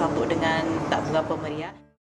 sambut dengan tak berapa meriah.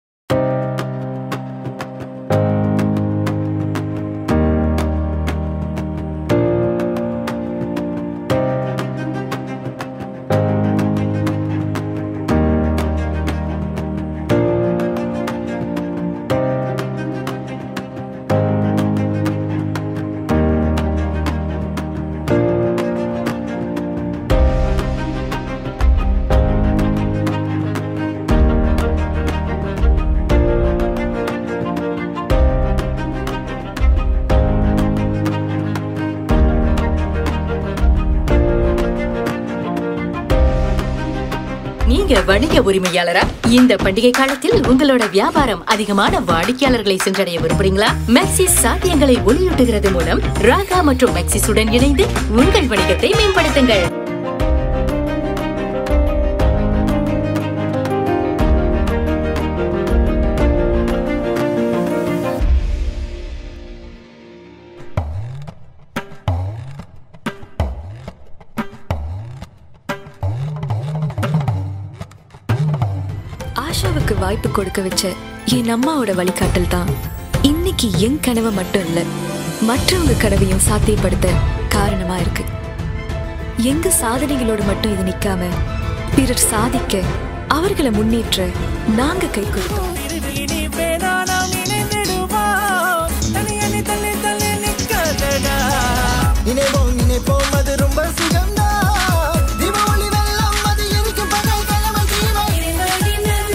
நீங்க வணிக உரிமையாளரா இந்த பண்டிகை காலத்தில் உங்களோட வியாபாரம் அதிகமான வாடிக்கையாளர்களை சென்றடைய விரும்புறீங்களா மேக்சிஸ் சாத்தியங்களை ஒளியூட்டுகிறது மூலம் ராகா மற்றும் மேக்சிஸுடன் இணைந்து உங்கள் வணிகத்தை மேம்படுத்துங்கள் ஆஷாவுக்கு வாய்ப்பு கொடுக்க வச்ச என் அம்மாவோட வழிகாட்டல் தான் இன்னைக்கு என் கனவை மட்டும் இல்ல மற்றவங்க கனவையும் சாத்தியப்படுத்த காரணமா இருக்கு எங்க சாதனைகளோட மட்டும் இது நிக்காம பிறர் சாதிக்க அவர்களை முன்னேற்ற நாங்க கை கொடுத்தோம் இனி வேணா நாம் இணைந்திடுவோம் தனியணி தள்ளி தள்ளி நிற்காதடா நினைவோம் நினைப்போம் அது ரொம்ப சுகம்தான் தீபாவளி வெள்ளம் அது இருக்கும் பகல் கிழமை தீவை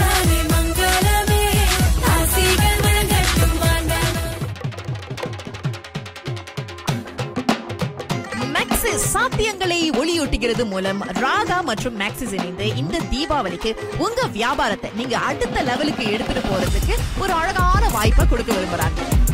மேக்சிஸ் சாத்தியங்களை ஒளியூட்டுகிறது மூலம் ராகா மற்றும் மேக்சிஸ் இணைந்து இந்த தீபாவளிக்கு உங்க வியாபாரத்தை நீங்க அடுத்த லெவலுக்கு எடுத்துட்டு போறதுக்கு ஒரு அழகான வாய்ப்பை கொடுக்க விரும்புறாங்க